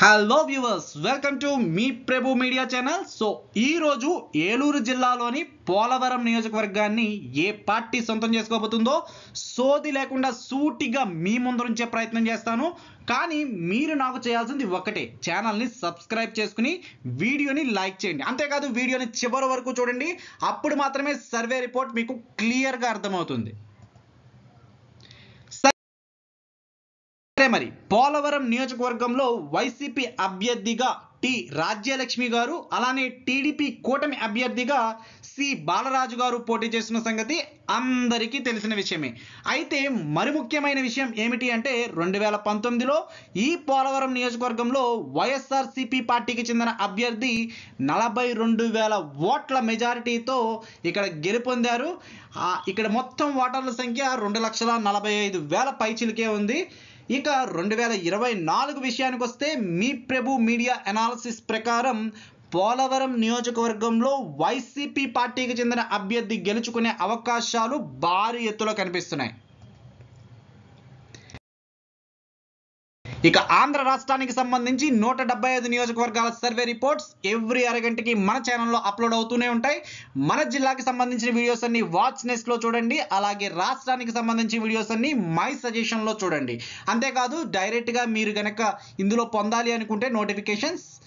hello viewers welcome to మీ Prabhu media channel so ఈ రోజు ఏలూరు జిల్లాలోని పోలవరం నియోజకవర్గాన్ని ఏ పార్టీ సొంతం చేసుకోబోతుందో సోది లేకుండా సూటిగా మీ ముందు ఉంచే ప్రయత్నం చేస్తాను కానీ మీరు నాకు చేయాల్సింది ఒకటే ఛానల్ని సబ్స్క్రైబ్ చేసుకుని వీడియోని లైక్ చేయండి అంతేకాదు వీడియోని చివరి వరకు చూడండి అప్పుడు మాత్రమే సర్వే రిపోర్ట్ మీకు క్లియర్గా అర్థమవుతుంది సరే మరి పోలవరం నియోజకవర్గంలో వైసీపీ అభ్యర్థిగా టి రాజ్యలక్ష్మి గారు అలానే టీడీపీ కూటమి అభ్యర్థిగా సి బాలరాజు గారు పోటీ చేస్తున్న సంగతి అందరికీ తెలిసిన విషయమే అయితే మరి ముఖ్యమైన విషయం ఏమిటి అంటే రెండు వేల పంతొమ్మిదిలో ఈ పోలవరం నియోజకవర్గంలో వైఎస్ఆర్సిపి పార్టీకి చెందిన అభ్యర్థి నలభై రెండు వేల ఓట్ల మెజారిటీతో ఇక్కడ గెలుపొందారు ఆ, ఇక్కడ మొత్తం ఓటర్ల సంఖ్య రెండు లక్షల నలభై ఐదు వేల పైచిలకే ఉంది ఇక రెండు వేల ఇరవై నాలుగు విషయానికి వస్తే మీ ప్రభు మీడియా అనాలిసిస్ ప్రకారం పోలవరం నియోజకవర్గంలో వైసీపీ పార్టీకి చెందిన అభ్యర్థి గెలుచుకునే అవకాశాలు భారీ ఎత్తులో కనిపిస్తున్నాయి ఇక ఆంధ్ర రాష్ట్రానికి సంబంధించి నూట డెబ్బై ఐదు నియోజకవర్గాల సర్వే రిపోర్ట్స్ ఎవ్రీ అరగంటకి మన ఛానల్లో అప్లోడ్ అవుతూనే ఉంటాయి మన జిల్లాకి సంబంధించిన వీడియోస్ అన్ని వాచ్ నెస్ట్ లో చూడండి అలాగే రాష్ట్రానికి సంబంధించిన వీడియోస్ అన్ని మై సజెషన్ లో చూడండి అంతేకాదు డైరెక్ట్ గా మీరు గనక ఇందులో పొందాలి అనుకుంటే నోటిఫికేషన్స్